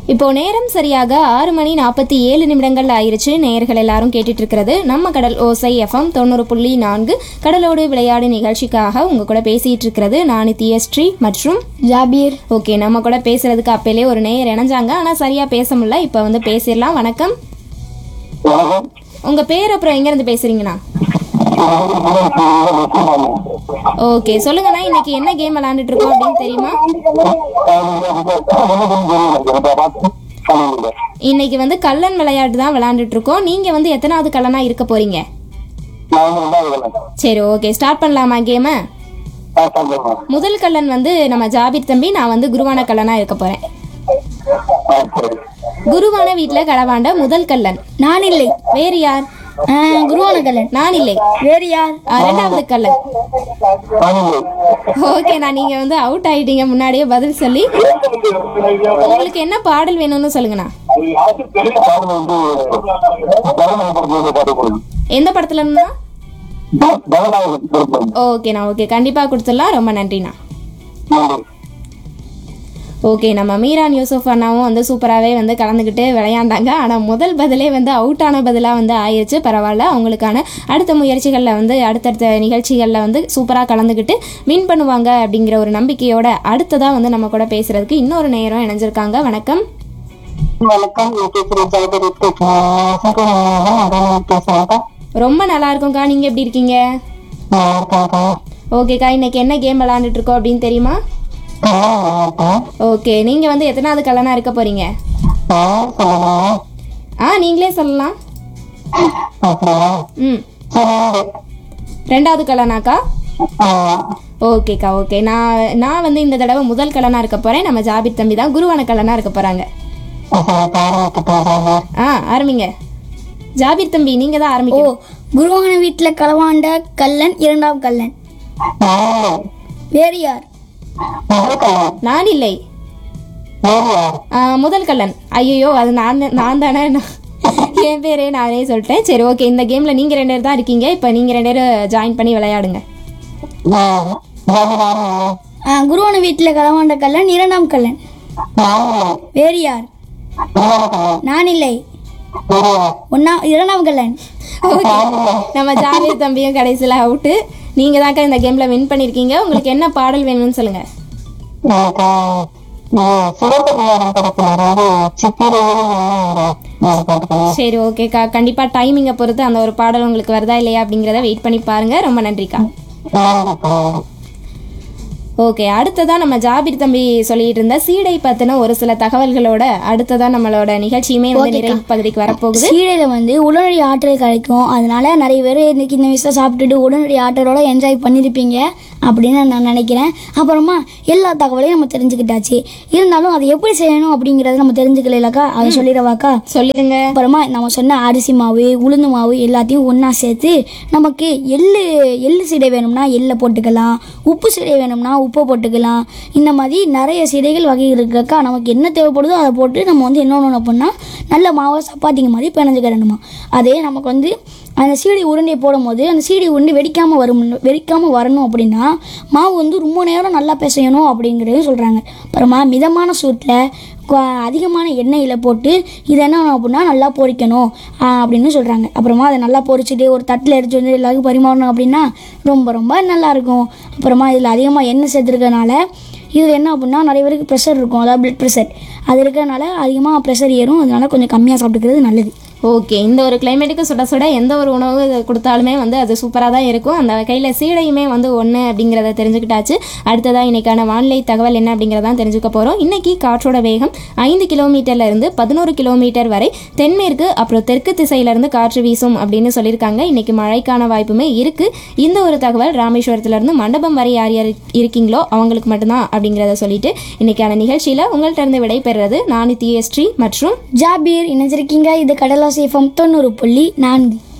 இப்போ நேரம் சரியாக ஆறு மணி நாற்பத்தி ஏழு நிமிடங்கள் ஆயிருச்சு நேயர்கள் எல்லாரும் கேட்டுட்டு இருக்கிறது நம்ம கடல் ஓசை எஃப்எம் தொண்ணூறு புள்ளி நான்கு கடலோடு விளையாடு நிகழ்ச்சிக்காக உங்க கூட பேசிட்டு இருக்கிறது நானு தியஸ்ரீ மற்றும் ஜாபீர் ஓகே நம்ம கூட பேசுறதுக்கு அப்பயிலே ஒரு நேயர் இணைஞ்சாங்க ஆனா சரியா பேச முடியல இப்போ வந்து பேசிடலாம் வணக்கம் வணக்கம் உங்க பேர் அப்புறம் எங்க இருந்து பேசுறீங்கண்ணா ஓகே சொல்லுங்கண்ணா இன்னைக்கு என்ன கேம் விளையாண்டுட்டு இருக்கோம் அப்படின்னு தெரியுமா இன்னைக்கு வந்து கல்லன் விளையாட்டு தான் விளையாண்டுட்டு இருக்கோம் நீங்க வந்து எத்தனாவது கல்லனா இருக்க போறீங்க சரி ஓகே ஸ்டார்ட் பண்ணலாமா கேம முதல் கல்லன் வந்து நம்ம ஜாபிர் தம்பி நான் வந்து குருவான கல்லனா இருக்க போறேன் குருவான வீட்ல களவாண்ட முதல் கல்லன் நான் இல்லை வேறு யார் ஆ, குருவான கல்லன் நான் இல்லை வேறு யார் ஆ, ரெண்டாவது கல்லன் ஓகே நான் நீங்க வந்து அவுட் ஆயிட்டீங்க முன்னாடியே பதில் சொல்லி உங்களுக்கு என்ன பாடல் வேணும்னு சொல்லுங்கண்ணா எந்த படத்துல இருந்தா ஓகேண்ணா ஓகே கண்டிப்பா கொடுத்துடலாம் ரொம்ப நன்றிண்ணா ஓகே நம்ம மீரான் யூசுஃப் அண்ணாவும் வந்து சூப்பராகவே வந்து கலந்துக்கிட்டு விளையாண்டாங்க ஆனால் முதல் பதிலே வந்து அவுட் ஆன பதிலாக வந்து ஆயிருச்சு பரவாயில்ல அவங்களுக்கான அடுத்த முயற்சிகளில் வந்து அடுத்தடுத்த நிகழ்ச்சிகளில் வந்து சூப்பராக கலந்துக்கிட்டு வின் பண்ணுவாங்க அப்படிங்கிற ஒரு நம்பிக்கையோட அடுத்ததாக வந்து நம்ம கூட பேசுறதுக்கு இன்னொரு நேரம் இணைஞ்சிருக்காங்க வணக்கம் வணக்கம் ரொம்ப நல்லா இருக்கும்க்கா நீங்கள் எப்படி இருக்கீங்க ஓகேக்கா இன்னைக்கு என்ன கேம் விளாண்டுட்டு இருக்கோம் அப்படின்னு தெரியுமா ஓகே நீங்கள் வந்து எத்தனாவது கல்லனா இருக்க போறீங்க ஆ நீங்களே சொல்லலாம் ம் ரெண்டாவது கலனாக்கா ஓகேக்கா ஓகே நான் நான் வந்து இந்த தடவை முதல் கலனா இருக்க போறேன் நம்ம ஜாபிர் தம்பி தான் குருவான கலனா இருக்க போறாங்க ஆ ஆரம்பிங்க ஜாபிர் தம்பி நீங்க தான் ஓ ஆரம்பிக்கணும் குருவான வீட்டில் களவாண்ட கல்லன் இரண்டாம் கல்லன் வேறு யார் நான் இல்லை ஆ, முதல் கல்லன் ஐயோ அது நான் நான் தானே நான் என் பேரே நானே சொல்லிட்டேன் சரி ஓகே இந்த கேம்ல நீங்க ரெண்டு பேர் தான் இருக்கீங்க இப்போ நீங்க ரெண்டு பேரும் ஜாயின் பண்ணி விளையாடுங்க ஆ, குருவான வீட்டில் களவாண்ட கல்லன் இரண்டாம் கல்லன் வேறு யார் நான் இல்லை ஒன்னா இரண்டாம் கல்லன் ஓகே நம்ம ஜாவேர் தம்பியும் கடைசியில் அவுட்டு நீங்க தான்க்கா இந்த கேம்ல வின் பண்ணிருக்கீங்க உங்களுக்கு என்ன பாடல் வேணும்னு சொல்லுங்க சரி ஓகேக்கா கண்டிப்பா டைமிங்கை பொறுத்து அந்த ஒரு பாடல் உங்களுக்கு வருதா இல்லையா அப்படிங்கிறத வெயிட் பண்ணி பாருங்க ரொம்ப நன்றிக்கா ஓகே அடுத்ததா நம்ம ஜாபிர் தம்பி சொல்லிட்டு இருந்த சீடை பத்தின ஒரு சில தகவல்களோட அடுத்ததா நம்மளோட நிகழ்ச்சியுமே வந்து நிறைவு பகுதிக்கு வரப்போகுது சீடையில வந்து உடனடி ஆற்றல் கிடைக்கும் அதனால நிறைய பேர் இன்னைக்கு இந்த விஷயம் சாப்பிட்டுட்டு உடனடி ஆற்றலோட என்ஜாய் பண்ணியிருப்பீங்க அப்படின்னு நான் நினைக்கிறேன் அப்புறமா எல்லா தகவலையும் நம்ம தெரிஞ்சுக்கிட்டாச்சு இருந்தாலும் அதை எப்படி செய்யணும் அப்படிங்கறத நம்ம தெரிஞ்சுக்கலக்கா அதை சொல்லிடவாக்கா சொல்லிடுங்க அப்புறமா நம்ம சொன்ன அரிசி மாவு உளுந்து மாவு எல்லாத்தையும் ஒன்றா சேர்த்து நமக்கு எள்ளு எள்ளு சீடை வேணும்னா எள்ளை போட்டுக்கலாம் உப்பு சீடை வேணும்னா உப்பை போட்டுக்கலாம் இந்த மாதிரி நிறைய சீடைகள் வகைகள் இருக்கக்கா நமக்கு என்ன தேவைப்படுதோ அதை போட்டு நம்ம வந்து என்ன ஒன்று பண்ணால் நல்ல மாவை சப்பாத்திங்க மாதிரி பிணைஞ்சுக்கிடணுமா அதே நமக்கு வந்து அந்த சீடி உருண்டையை போடும்போது அந்த சீடி உருண்டை வெடிக்காமல் வரும் வெடிக்காமல் வரணும் அப்படின்னா மாவு வந்து ரொம்ப நேரம் நல்லா பிசையணும் அப்படிங்கிறதையும் சொல்கிறாங்க அப்புறமா மிதமான சூட்டில் கொ- அதிகமான எண்ணெயில் போட்டு இதை என்ன பண்ணணும் அப்படின்னா நல்லா பொரிக்கணும் ஆ, அப்படின்னு சொல்கிறாங்க அப்புறமா அதை நல்லா பொரிச்சுட்டு ஒரு தட்டில் எடுத்து வந்து எல்லாருக்கும் பரிமாறணும் அப்படின்னா ரொம்ப ரொம்ப நல்லாயிருக்கும் அப்புறமா இதில் அதிகமாக எண்ணெய் சேர்த்துருக்கனால இதில் என்ன அப்படின்னா நிறைய பேருக்கு ப்ரெஷர் இருக்கும் அதாவது பிளட் ப்ரெஷர் அது இருக்கிறனால அதிகமாக ப்ரெஷர் ஏறும் அதனால கொஞ்சம் கம்மியாக சாப்பிட்டுக்கிறது நல்லது ஓகே இந்த ஒரு கிளைமேட்டுக்கு சுட சுட எந்த ஒரு உணவு கொடுத்தாலுமே வந்து அது சூப்பராக தான் இருக்கும் அந்த வகையில் சீடையுமே வந்து ஒன்று அப்படிங்கிறத தெரிஞ்சுக்கிட்டாச்சு அடுத்ததாக இன்னைக்கான வானிலை தகவல் என்ன அப்படிங்கிறதான் தெரிஞ்சுக்க போகிறோம் இன்னைக்கு காற்றோட வேகம் ஐந்து கிலோமீட்டர்ல இருந்து பதினோரு கிலோமீட்டர் வரை தென்மேற்கு அப்புறம் தெற்கு திசையிலிருந்து காற்று வீசும் அப்படின்னு சொல்லியிருக்காங்க இன்னைக்கு மழைக்கான வாய்ப்புமே இருக்கு இந்த ஒரு தகவல் ராமேஸ்வரத்துல இருந்து மண்டபம் வரை யார் யார் இருக்கீங்களோ அவங்களுக்கு மட்டும்தான் அப்படிங்கிறத சொல்லிட்டு இன்னைக்கான நிகழ்ச்சியில் உங்கள்கிட்ட இருந்து விடைபெறுறது நானு தியஸ்ரீ மற்றும் ஜாபீர் இணைஞ்சிருக்கீங்க இது கடலா சேஃபம் தொண்ணூறு புள்ளி நான்கு